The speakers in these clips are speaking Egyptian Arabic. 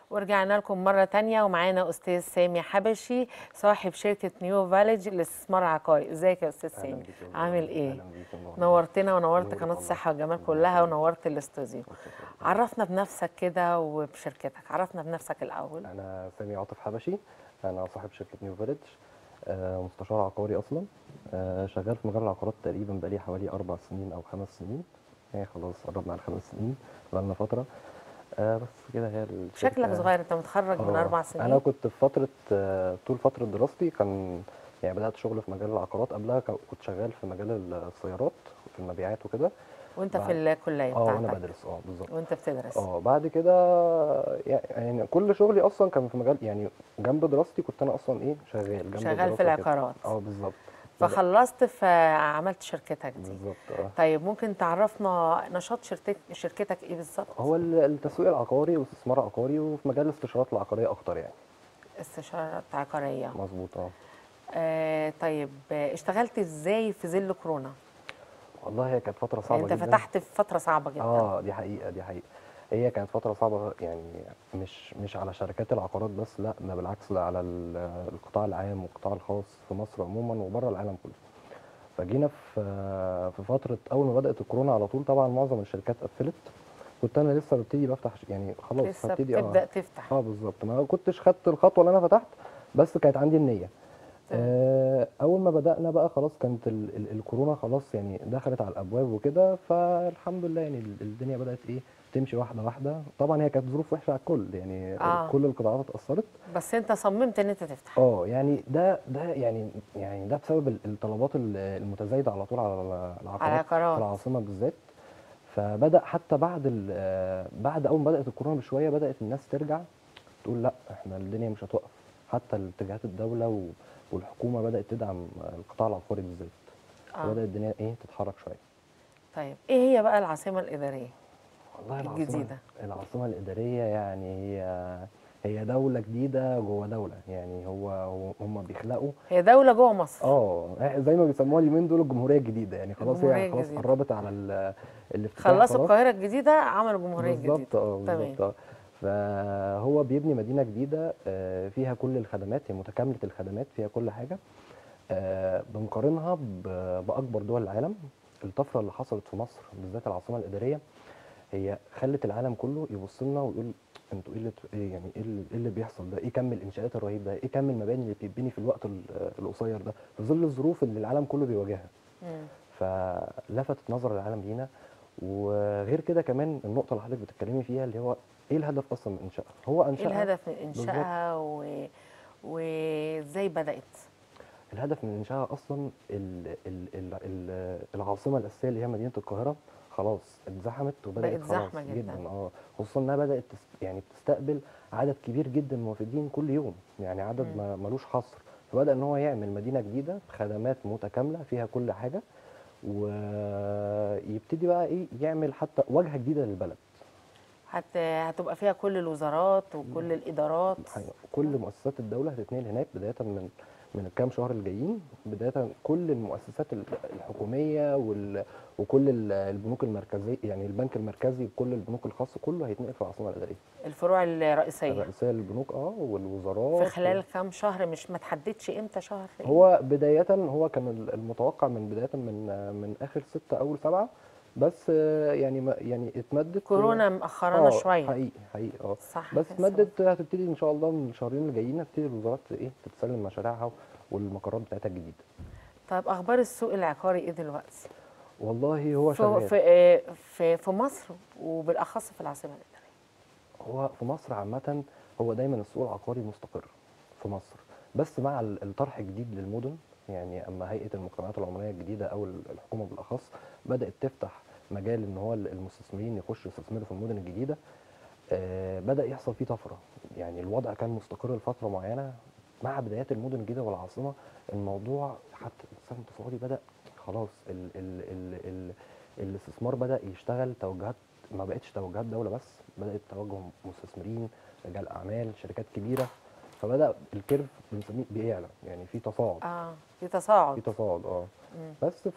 ورجعنا لكم مرة تانية ومعانا أستاذ سامي حبشي صاحب شركة نيو فاليج للاستثمار العقاري ازيك يا أستاذ أهلاً سامي بيك يا عامل نور. إيه؟ أهلاً بيك يا نور. نورتنا ونورت نورك قناة والله. الصحة والجمال الله كلها يخليك. ونورت الاستوديو عرفنا بنفسك كده وبشركتك عرفنا بنفسك الأول انا سامي عاطف حبشي انا صاحب شركه نيو فيلج آه، مستشار عقاري اصلا آه، شغال في مجال العقارات تقريبا بقالي حوالي اربع سنين او خمس سنين يعني خلاص قربنا على خمس سنين بقالنا فتره آه، بس كده هي الشركة- شكلك صغير أنت متخرج من آه، أربع سنين انا كنت في فتره آه، طول فتره دراستي كان يعني بدات شغل في مجال العقارات قبلها ك- كنت شغال في مجال السيارات في المبيعات وكده وأنت بعد- في الكلية اه وانا بتاعتك بدرس اه بالظبط وأنت بتدرس اه بعد كده يعني كل شغلي اصلا كان في مجال يعني جنب دراستي كنت انا اصلا ايه شغال جنب شغال الدراسة في كده. العقارات اه بالظبط فخلصت فعملت شركتك دي بالظبط اه طيب ممكن تعرفنا نشاط شركتك شركتك ايه بالظبط؟ هو ال- التسويق العقاري والاستثمار العقاري وفي مجال الاستشارات العقاريه اكتر يعني استشارات عقاريه مظبوط اه آه طيب آه، اشتغلت ازاي في ظل كورونا؟ والله هي كانت فتره صعبه يعني انت جدا فتحت في فتره صعبه جدا اه دي حقيقه دي حقيقه هي كانت فتره صعبه يعني مش مش على شركات العقارات بس لا ده بالعكس لا على ال- القطاع العام والقطاع الخاص في مصر عموما وبره العالم كله فجينا في في فتره اول ما بدات الكورونا على طول طبعا معظم الشركات قفلت كنت انا لسه ببتدي بفتح ش- يعني خلاص لسه هبتدي بتبدا تفتح اه بالظبط ما كنتش خدت الخطوه اللي انا فتحت بس كانت عندي النيه تمام. آه، اول ما بدانا بقى خلاص كانت ال ال الكورونا خلاص يعني دخلت على الابواب وكده فالحمد لله يعني ال- الدنيا بدات ايه تمشي واحده واحده طبعا هي كانت ظروف وحشه على الكل يعني آه. كل القطاعات اتاثرت بس انت صممت ان انت تفتح اه يعني ده ده يعني يعني ده بسبب ال- الطلبات ال- المتزايده على طول على العقارات على في العقارات العاصمه بالذات فبدا حتى بعد ال- آه، بعد اول ما بدات الكورونا بشويه بدات الناس ترجع تقول لا احنا الدنيا مش هتوقف حتى اتجاهات الدوله و- والحكومه بدات تدعم القطاع العقاري بالذات آه. فبدات الدنيا ايه تتحرك شويه طيب ايه هي بقى العاصمه الاداريه؟ والله العاصمه الجديدة. العاصمه الاداريه يعني هي هي دوله جديده جوه دوله يعني هو هو- هم بيخلقوا هي دوله جوه مصر اه زي ما بيسموها اليومين دول الجمهوريه الجديده يعني خلاص الجمهورية هي خلاص الجديدة. قربت على ال- الافتتاح خلصوا خلاص. القاهره الجديده عملوا جمهوريه بالظبط جديده اه تمام. بالظبط اه فهو بيبني مدينه جديده آه، فيها كل الخدمات هي متكامله الخدمات فيها كل حاجه آه، بنقارنها ب- باكبر دول العالم الطفره اللي حصلت في مصر بالذات العاصمه الاداريه هي خلت العالم كله يبص لنا ويقول انتوا ايه اللي ايه يعني ايه اللي, إيه اللي بيحصل ده؟ ايه كم الانشاءات الرهيب ده؟ ايه كم المباني اللي بتتبني في الوقت ال- القصير ده؟ في ظل الظروف اللي العالم كله بيواجهها. مم. فلفتت نظر العالم لينا وغير كده كمان النقطه اللي حضرتك بتتكلمي فيها اللي هو ايه الهدف اصلا من انشائها؟ هو ايه انشائها الهدف من انشائها و... وازاي بدات؟ الهدف من انشائها اصلا ال ال ال ال العاصمه الاساسيه اللي هي مدينه القاهره خلاص اتزحمت وبدات بقت خلاص زحمة جداً. اه خصوصا انها بدات تس يعني تستقبل عدد كبير جدا من الوافدين كل يوم يعني عدد مم. ما ملوش حصر فبدا ان هو يعمل مدينه جديده بخدمات متكامله فيها كل حاجه ويبتدي بقى ايه يعمل حتى واجهه جديده للبلد هت... هتبقى فيها كل الوزارات وكل الادارات حقيقة. كل مؤسسات الدولة هتتنقل هناك بداية من من الكام شهر الجايين بداية كل المؤسسات ال- الحكومية وال وكل ال- البنوك المركزية يعني البنك المركزي وكل البنوك الخاصة كله هيتنقل في العاصمة الإدارية الفروع الرئيسيه الرئيسية للبنوك اه والوزارات في خلال كام شهر مش ما تحددش امتى شهر إيه؟ هو بداية هو كان ال- المتوقع من بداية من من آخر ستة أول سبعة بس آه، يعني ما يعني اتمدت كورونا مأخرانا آه، شويه حقيقي حقيقي اه صح بس كده، مدت هتبتدي ان شاء الله من الشهرين الجايين هتبتدي الوزارات ايه تتسلم مشاريعها والمقرات بتاعتها الجديده طيب اخبار السوق العقاري ايه دلوقتي؟ والله هو في شغال في آه، في في مصر وبالاخص في العاصمه الاداريه هو في مصر عامه هو دايما السوق العقاري مستقر في مصر بس مع ال- الطرح الجديد للمدن يعني اما هيئه المجتمعات العمرانيه الجديده او ال- الحكومه بالاخص بدات تفتح مجال ان هو المستثمرين يخشوا يستثمروا في المدن الجديده آه بدا يحصل فيه طفره يعني الوضع كان مستقر لفتره معينه مع بدايات المدن الجديده والعاصمه الموضوع حتى الاقتصاد التصاعدي بدا خلاص ال ال ال ال الاستثمار بدا يشتغل توجهات ما بقتش توجهات دوله بس بدات توجه مستثمرين رجال اعمال شركات كبيره فبدا الكيرف بنسميه بيعلى يعني في تصاعد اه في تصاعد في تصاعد اه مم. بس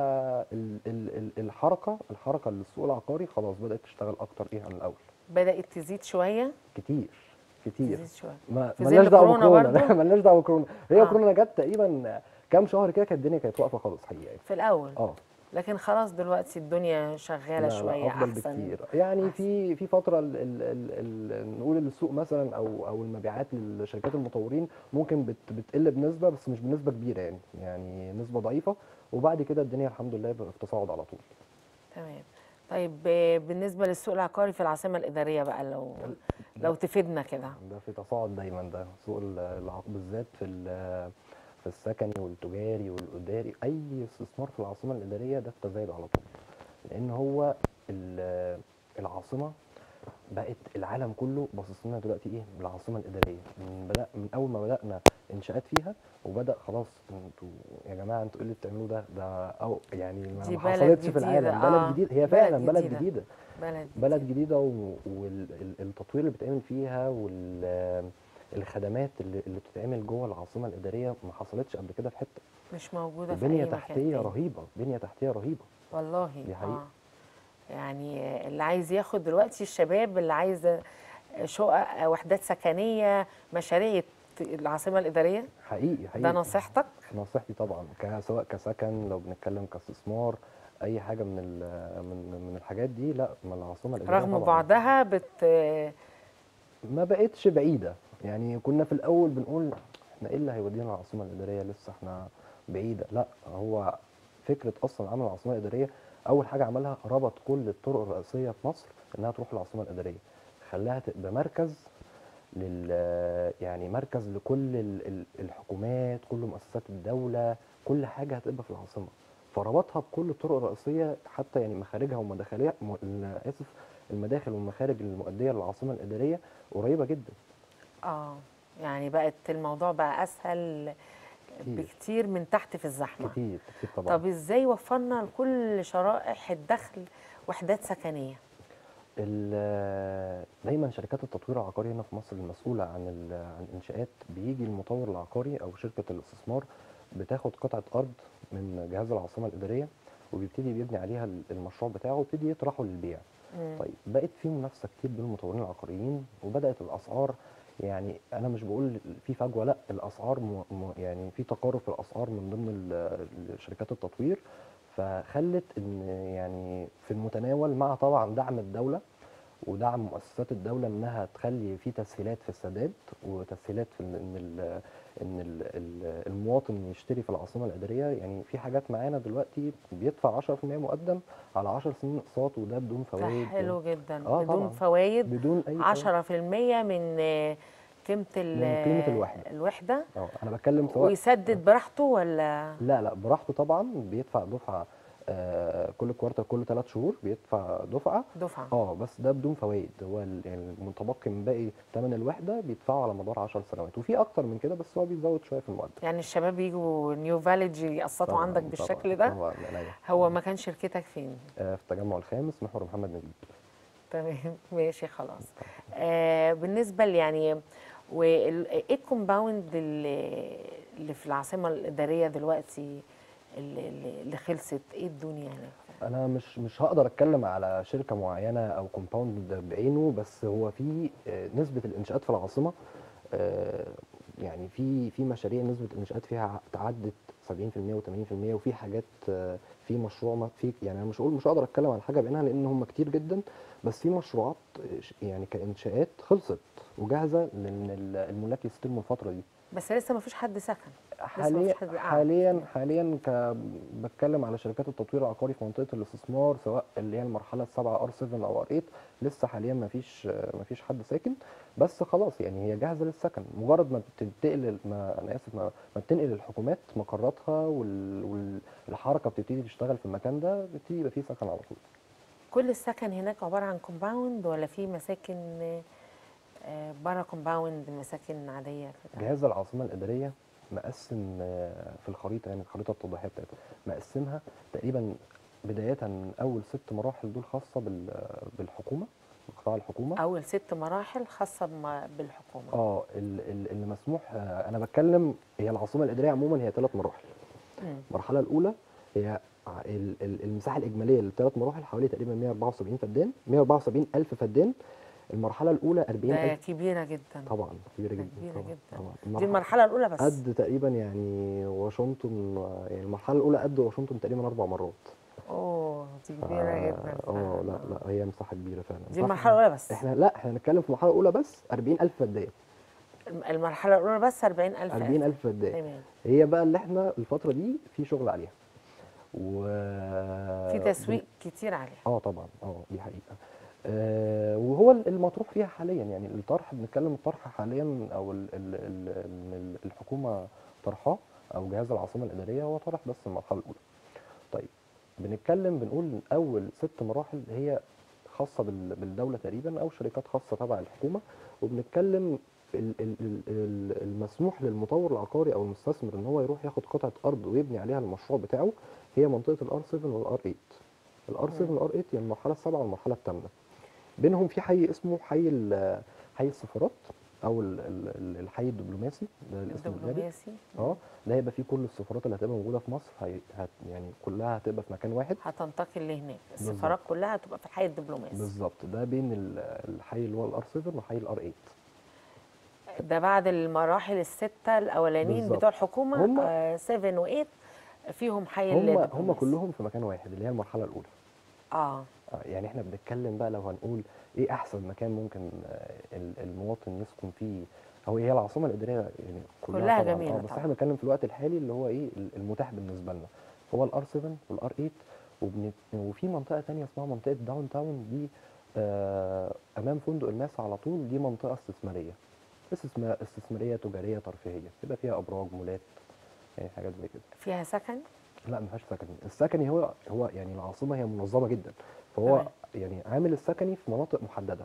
فالحركه الحركه للسوق العقاري خلاص بدات تشتغل اكتر ايه عن الاول بدات تزيد شويه كتير كتير تزيد شويه ما في ظل ملناش دعوه كورونا بكورونا برضو؟ لا ملناش دعوه بكورونا هي آه. كورونا جت تقريبا كام شهر كده كانت الدنيا كانت واقفه خالص حقيقه في الاول اه لكن خلاص دلوقتي الدنيا شغاله لا لا شويه افضل احسن بكتير يعني أحسن. في في فتره ال ال ال ال نقول السوق مثلا او او المبيعات للشركات المطورين ممكن بت بتقل بنسبه بس مش بنسبه كبيره يعني يعني نسبه ضعيفه وبعد كده الدنيا الحمد لله بقى في تصاعد على طول تمام طيب آه، بالنسبه للسوق العقاري في العاصمه الاداريه بقى لو لو تفيدنا كده ده في تصاعد دايما ده سوق ال- العق بالذات في ال- في السكني والتجاري والاداري اي استثمار في العاصمه الاداريه ده في تزايد على طول لان هو ال- العاصمه بقت العالم كله باصص لنا دلوقتي ايه بالعاصمه الاداريه من بدأ من اول ما بدانا انشاءات فيها وبدا خلاص انتوا يا جماعه انتوا ايه اللي بتعملوه ده ده او يعني ما دي ما بلد حصلتش في جديدة، العالم آه، بلد جديد هي بلد فعلا بلد جديدة. جديده بلد بلد جديدة والتطوير اللي بيتعمل فيها والخدمات اللي اللي بتتعمل جوه العاصمة الإدارية ما حصلتش قبل كده في حتة مش موجوده في بنية اي مكان تحتية تاني. رهيبة بنية تحتية رهيبة والله دي حقيقة. اه يعني اللي عايز ياخد دلوقتي الشباب اللي عايز شقق وحدات سكنيه مشاريع العاصمه الاداريه حقيقي حقيقي ده نصيحتك نصيحتي طبعا ك- سواء كسكن لو بنتكلم كاستثمار أي حاجة من ال- من من الحاجات دي لا ما العاصمة الإدارية رغم طبعا بعدها بت ما بقتش بعيدة يعني كنا في الأول بنقول احنا ايه اللي هيودينا العاصمة الإدارية لسه احنا بعيدة لا هو فكرة أصلا عمل العاصمة الإدارية أول حاجة عملها ربط كل الطرق الرئيسية في مصر إنها تروح العاصمة الإدارية خلاها تبقى مركز لل يعني مركز لكل ال- ال- الحكومات كل مؤسسات الدولة كل حاجة هتبقى في العاصمة فربطها بكل الطرق الرئيسية حتى يعني مخارجها ومداخلها م- ال- آسف المداخل والمخارج المؤدية للعاصمة الإدارية قريبة جدا اه يعني بقت الموضوع بقى اسهل كتير. بكتير من تحت في الزحمه كتير كتير طبعا طب ازاي وفرنا لكل شرائح الدخل وحدات سكنيه ال- دايما شركات التطوير العقاري هنا في مصر المسؤولة عن ال- عن الإنشاءات بيجي المطور العقاري أو شركة الاستثمار بتاخد قطعة أرض من جهاز العاصمة الإدارية وبيبتدي بيبني عليها ال- المشروع بتاعه ويبتدي يطرحه للبيع مم. طيب بقت في منافسة كتير بين المطورين العقاريين وبدأت الأسعار يعني أنا مش بقول في فجوة لا الأسعار م... م... يعني في تقارب في الأسعار من ضمن ال- شركات التطوير فخلت ان يعني في المتناول مع طبعا دعم الدوله ودعم مؤسسات الدوله انها تخلي في تسهيلات في السداد وتسهيلات في ال- ان ال ان ال ال المواطن يشتري في العاصمه الاداريه يعني في حاجات معانا دلوقتي بيدفع 10% مقدم على 10 سنين اقساط وده بدون ده فوائد حلو جدا آه بدون طبعاً. فوائد بدون اي 10% من آه، قيمه ال- من قيمة الوحدة. الوحده اه انا بتكلم سواء ويسدد براحته ولا لا لا براحته طبعا بيدفع دفعه آه كل كوارتر كل ثلاث شهور بيدفع دفعه دفعه اه بس ده بدون فوائد هو ال- يعني المتبقي من باقي ثمن الوحده بيدفعه على مدار 10 سنوات وفي اكتر من كده بس هو بيزود شويه في المقدم يعني الشباب يجوا نيو فاليج يقسطوا طبعاً- عندك طبعاً- بالشكل ده طبعا عينيا. هو مكان شركتك فين آه في التجمع الخامس محور محمد نجيب تمام ماشي خلاص آه بالنسبه ل- يعني وال- ايه الكومباوند اللي اللي في العاصمه الاداريه دلوقتي اللي, اللي اللي خلصت ايه الدنيا هناك انا مش مش هقدر اتكلم على شركه معينه او كومباوند بعينه بس هو في آه، نسبه الانشاءات في العاصمه آه، يعني في في مشاريع نسبه الانشاءات فيها تعدت 70% و80% وفي حاجات آه، في مشروع ما في يعني انا مش هقول مش هقدر اتكلم عن حاجه بعينها لان هم كتير جدا بس في مشروعات آه، ش- يعني كانشاءات خلصت وجاهزه لان ال- الملاك يستلموا الفتره دي بس لسه ما فيش حد سكن حاليا مفيش حد قاعد. حاليا حاليا ك بتكلم على شركات التطوير العقاري في منطقه الاستثمار سواء اللي هي المرحله السابعه ار 7 او ار 8 لسه حاليا ما فيش ما فيش حد ساكن بس خلاص يعني هي جاهزه للسكن مجرد ما بتنتقل ما انا اسف ما, ما بتنقل الحكومات مقراتها وال- والحركه بتبتدي تشتغل في المكان ده بيبتدي يبقى فيه سكن على طول كل السكن هناك عباره عن كومباوند ولا في مساكن آه، بره كومباوند مساكن عاديه كده جهاز العاصمه الاداريه مقسم آه، في الخريطه يعني الخريطه التوضيحيه بتاعته مقسمها تقريبا بدايه من اول ست مراحل دول خاصه بال- بالحكومه قطاع الحكومه اول ست مراحل خاصه بم- بالحكومه اه ال- ال- اللي مسموح آه، انا بتكلم هي العاصمه الاداريه عموما هي ثلاث مراحل مم. المرحله الاولى هي ع- ال- ال- المساحه الاجماليه للثلاث مراحل حوالي تقريبا 174 فدان 174 الف فدان المرحله الاولى ده 40000 كبيره جدا طبعا كبيره ده جدا كبيره طبعا جدا طبعا دي المرحلة- المرحله الاولى بس قد تقريبا يعني واشنطن يعني المرحله الاولى قد واشنطن تقريبا اربع مرات اوه دي كبيره جدا اه فعلاً. لا لا هي مساحه كبيره فعلا دي فإحنا- المرحله الاولى بس احنا لا احنا هنتكلم في المرحله الاولى بس 40000 فدان المرحله الاولى بس 40000 40000 فدان تمام هي بقى اللي احنا الفتره دي في شغل عليها و في تسويق كتير عليها اه طبعا اه دي حقيقه آه وهو المطروح فيها حاليا يعني الطرح بنتكلم الطرح حاليا او ال ال ال ال الحكومه طرحاه او جهاز العاصمه الاداريه هو طرح بس المرحله الاولى طيب بنتكلم بنقول اول ست مراحل هي خاصه بال- بالدوله تقريبا او شركات خاصه تبع الحكومه وبنتكلم ال- ال- ال- ال- المسموح للمطور العقاري او المستثمر ان هو يروح ياخد قطعه ارض ويبني عليها المشروع بتاعه هي منطقه الار 7 والار 8 الار 7 والار 8 هي المرحله السابعه والمرحله الثامنه بينهم في حي اسمه حي ال- حي السفارات او ال- ال- ال- الحي الدبلوماسي ده الاسم الدارج الدبلوماسي اه ده هيبقى فيه كل السفارات اللي هتبقى موجوده في مصر هي هت يعني كلها هتبقى في مكان واحد هتنتقل لهناك بالظبط. السفارات كلها هتبقى في الحي الدبلوماسي بالظبط ده بين ال- الحي اللي هو الار 7 وحي الار 8 ده بعد المراحل الستة الأولانيين بالظبط. بتوع الحكومة هم- آه 7 و8 فيهم حي هم هم الدبلوماسي. كلهم في مكان واحد اللي هي المرحله الاولى اه آه، يعني احنا بنتكلم بقى لو هنقول ايه احسن مكان ممكن آه، ال- المواطن يسكن فيه هو هي العاصمه الاداريه يعني كلها, كلها طبعا جميلة آه، بس طبعا. احنا بنتكلم في الوقت الحالي اللي هو ايه ال- المتاح بالنسبه لنا هو الار 7 والار 8 وبنت... وفي منطقه تانية اسمها منطقه داون تاون دي آه امام فندق الماس على طول دي منطقه استثماريه استثمار استثماريه تجاريه ترفيهيه بيبقى فيها ابراج مولات يعني حاجات زي كده فيها سكن لا ما فيهاش سكني السكني هو هو يعني العاصمه هي منظمه جدا فهو تمام. يعني عامل السكني في مناطق محدده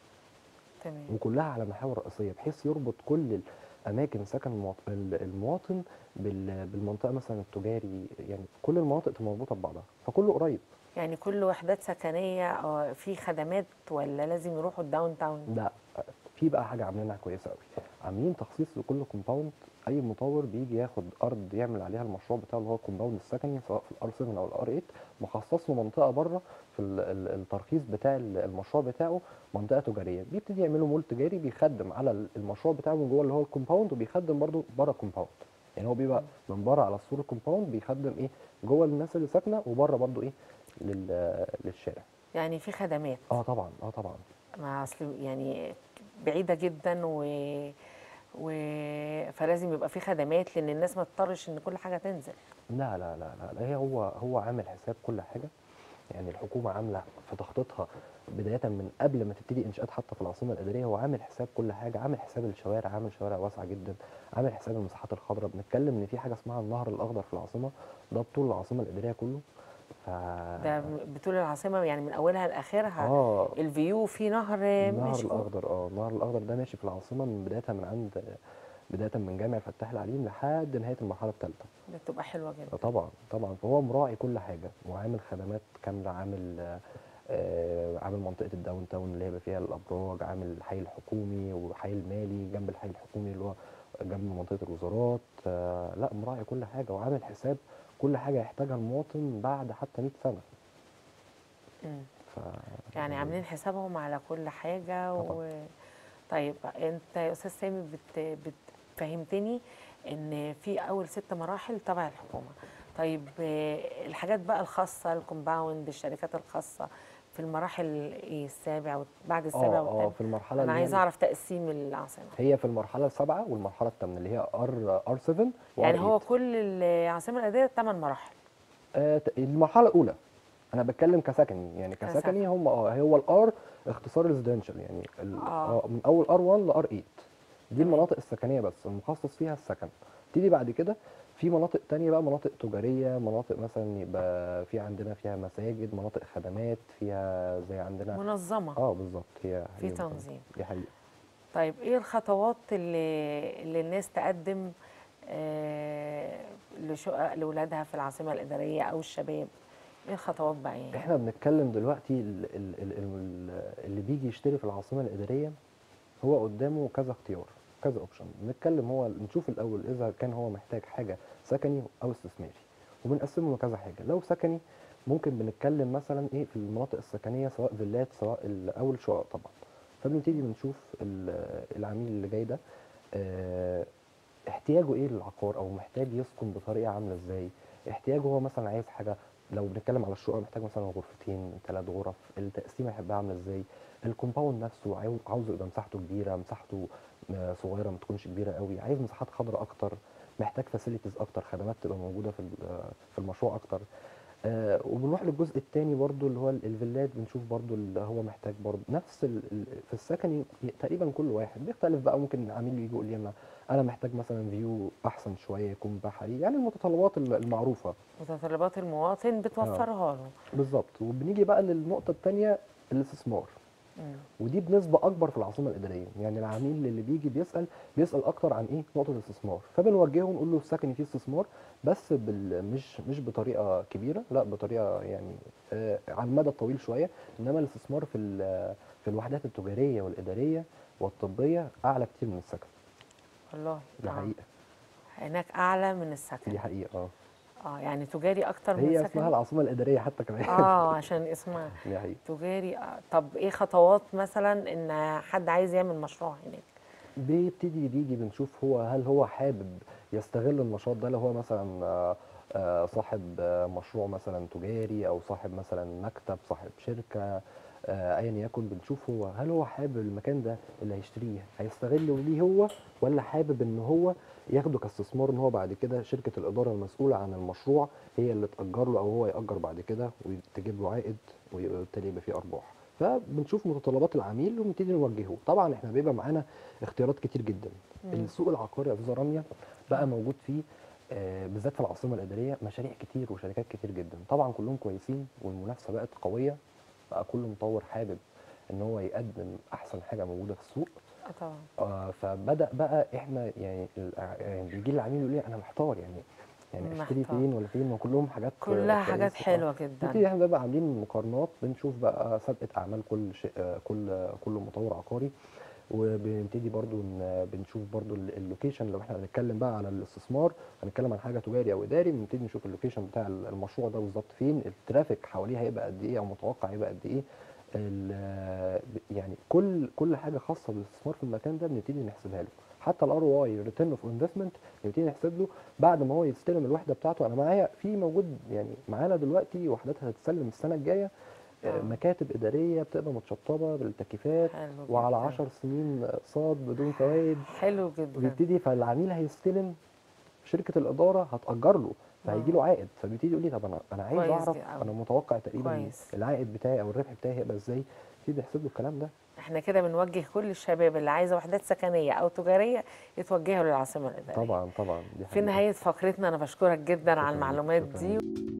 تمام وكلها على محاور رئيسيه بحيث يربط كل اماكن سكن المواط- ال- المواطن بال- بالمنطقه مثلا التجاري يعني كل المناطق تبقى مربوطه ببعضها فكله قريب يعني كل وحدات سكنية آه، في خدمات ولا لازم يروحوا الداون تاون لا في بقى حاجه عاملينها كويسه قوي عاملين تخصيص لكل كومباوند اي مطور بيجي ياخد ارض يعمل عليها المشروع بتاعه اللي هو الكومباوند السكني سواء في الار 7 او الار 8 مخصص له منطقه بره في ال- ال- الترخيص بتاع ال- المشروع بتاعه منطقه تجاريه بيبتدي يعملوا مول تجاري بيخدم على ال- المشروع بتاعه من جوه اللي هو الكومباوند وبيخدم برده بره الكومباوند يعني هو بيبقى من بره على سور الكومباوند بيخدم ايه جوه الناس اللي ساكنه وبره برده ايه لل- للشارع يعني في خدمات اه طبعا اه طبعا مع اصل يعني بعيدة جدا و و فلازم يبقى في خدمات لان الناس ما تضطرش ان كل حاجه تنزل لا لا لا لا, لا هي هو هو عامل حساب كل حاجه يعني الحكومه عامله في تخطيطها بدايه من قبل ما تبتدي انشاءات حتى في العاصمه الاداريه هو عامل حساب كل حاجه عامل حساب الشوارع عامل شوارع واسعه جدا عامل حساب المساحات الخضراء بنتكلم ان في حاجه اسمها النهر الاخضر في العاصمه ده بطول العاصمه الاداريه كله ف ده بطول العاصمه يعني من اولها لاخرها اه الفيو في نهر النهر ماشي فوق. الاخضر اه النهر الاخضر ده ماشي في العاصمه من بدايه من عند بدايه من جامع فتح العليم لحد نهايه المرحله الثالثه ده بتبقى حلوه جدا طبعا طبعا فهو مراعي كل حاجه وعامل خدمات كامله عامل آه، آه، عامل منطقه الداون تاون اللي هيبقى فيها الابراج عامل الحي الحكومي وحي المالي جنب الحي الحكومي اللي هو جنب منطقه الوزارات آه، لا مراعي كل حاجه وعامل حساب كل حاجه يحتاجها المواطن بعد حتى 100 سنه مم. ف يعني عاملين حسابهم على كل حاجه و... طبعاً. طيب انت يا استاذ سامي بت... بتفهمتني ان في اول ست مراحل تبع الحكومه طيب آه، الحاجات بقى الخاصه الكومباوند الشركات الخاصه في المراحل ايه السابع وت- بعد السابع اه اه والثامن في المرحله انا اللي هي- عايزه اعرف تقسيم العاصمه هي في المرحله السابعه والمرحله الثامنه اللي هي ار ار 7 يعني هو كل العاصمه الاداريه ثمان مراحل آه، ت- المرحله الاولى انا بتكلم كسكني يعني كسكن. كسكني هم اه هو الار اختصار ريزيدنشال يعني ال- آه. اه من اول ار 1 لار 8 دي تمام. المناطق السكنيه بس المخصص فيها السكن تيجي بعد كده في مناطق تانية بقى مناطق تجارية مناطق مثلا يبقى في عندنا فيها مساجد مناطق خدمات فيها زي عندنا منظمه اه بالظبط هي في هي تنظيم دي حقيقة طيب ايه الخطوات اللي اللي الناس تقدم آه لشقق لاولادها في العاصمه الاداريه او الشباب ايه الخطوات بقى يعني احنا بنتكلم دلوقتي ال- ال- ال- ال- اللي بيجي يشتري في العاصمه الاداريه هو قدامه كذا اختيار كذا اوبشن بنتكلم هو نشوف الاول اذا كان هو محتاج حاجه سكني او استثماري وبنقسمه لكذا حاجه لو سكني ممكن بنتكلم مثلا ايه في المناطق السكنيه سواء فيلات سواء ال- او الشقق طبعا فبنبتدي بنشوف ال- العميل اللي جاي ده آه، احتياجه ايه للعقار او محتاج يسكن بطريقه عامله ازاي احتياجه هو مثلا عايز حاجه لو بنتكلم على الشقه محتاج مثلا غرفتين ثلاث غرف التقسيمه يحبها عامله ازاي الكومباوند نفسه عاو- عاوزه يبقى مساحته كبيره مساحته آه، صغيره ما تكونش كبيره قوي عايز مساحات خضراء اكتر محتاج فاسيلتيز اكتر خدمات تبقى موجوده في ال- آه، في المشروع اكتر آه وبنروح للجزء الثاني برضو اللي هو ال- الفيلات بنشوف برضو اللي هو محتاج برضو نفس ال ال في السكني ي- تقريبا كل واحد بيختلف بقى ممكن العميل يجي يقول لي انا انا محتاج مثلا فيو احسن شويه يكون بحري يعني المتطلبات ال- المعروفه متطلبات المواطن بتوفرها له بالظبط وبنيجي بقى للنقطه الثانيه الاستثمار مم. ودي بنسبه اكبر في العاصمه الاداريه يعني العميل اللي بيجي بيسال بيسال اكتر عن ايه نقطه الاستثمار فبنوجهه نقول له السكن فيه استثمار بس بال مش مش بطريقه كبيره لا بطريقه يعني آه على المدى الطويل شويه انما الاستثمار في ال- في الوحدات التجاريه والاداريه والطبيه اعلى كتير من السكن والله دي آه. حقيقه هناك اعلى من السكن دي حقيقه اه اه يعني تجاري اكتر من هي السكن اسمها العاصمه الاداريه حتى كمان اه عشان اسمها دي حقيقه تجاري آه. طب ايه خطوات مثلا ان حد عايز يعمل مشروع هناك بيبتدي بيجي بنشوف هو هل هو حابب يستغل النشاط ده لو هو مثلا آه، آه، صاحب آه، مشروع مثلا تجاري او صاحب مثلا مكتب صاحب شركه آه، ايا يكن بنشوف هو هل هو حابب المكان ده اللي هيشتريه هيستغله ليه هو ولا حابب ان هو ياخده كاستثمار ان هو بعد كده شركه الاداره المسؤوله عن المشروع هي اللي تاجر له او هو ياجر بعد كده وتجيب له عائد وبالتالي يبقى فيه ارباح فبنشوف متطلبات العميل ونبتدي نوجهه طبعا احنا بيبقى معانا اختيارات كتير جدا مم. السوق العقاري يا استاذه رانيا بقى موجود فيه آه، بالذات في العاصمه الاداريه مشاريع كتير وشركات كتير جدا طبعا كلهم كويسين والمنافسه بقت قويه بقى كل مطور حابب ان هو يقدم احسن حاجه موجوده في السوق اه طبعا آه، فبدا بقى احنا يعني ال- يعني بيجي لي العميل يقول لي انا محتار يعني يعني اشتري محتار. فين ولا فين وكلهم حاجات آه، كلها حاجات كويسة. آه. حلوه نبتدي جدا احنا بقى عاملين مقارنات بنشوف بقى سابقه اعمال كل شيء آه، كل كل مطور عقاري وبنبتدي برضو ن- بنشوف برضو ال- اللوكيشن لو احنا هنتكلم بقى على الاستثمار هنتكلم عن حاجه تجاري او اداري بنبتدي نشوف اللوكيشن بتاع ال- المشروع ده بالظبط فين الترافيك حواليه هيبقى قد ايه او متوقع هيبقى قد ايه ال- يعني كل كل حاجه خاصه بالاستثمار في المكان ده بنبتدي نحسبها له حتى الار او اي ريتيرن اوف انفستمنت نبتدي نحسب له بعد ما هو يستلم الوحده بتاعته انا معايا في موجود يعني معانا دلوقتي وحدات هتتسلم السنه الجايه آه، آه. مكاتب اداريه بتبقى متشطبه بالتكييفات حلو وعلى جداً. 10 سنين اقساط بدون فوائد حلو جدا وبيبتدي فالعميل هيستلم شركه الاداره هتاجر له فهيجي له عائد فبيبتدي يقول لي طب انا انا عايز كويس اعرف دي أوي. انا متوقع تقريبا كويس. العائد بتاعي او الربح بتاعي هيبقى ازاي يبتدي يحسب له الكلام ده احنا كده بنوجه كل الشباب اللي عايزه وحدات سكنيه او تجاريه يتوجهوا للعاصمه الاداريه طبعا طبعا دي في حقيقة. نهايه فقرتنا انا بشكرك جدا على شكراً ليك، المعلومات شكراً دي ليك.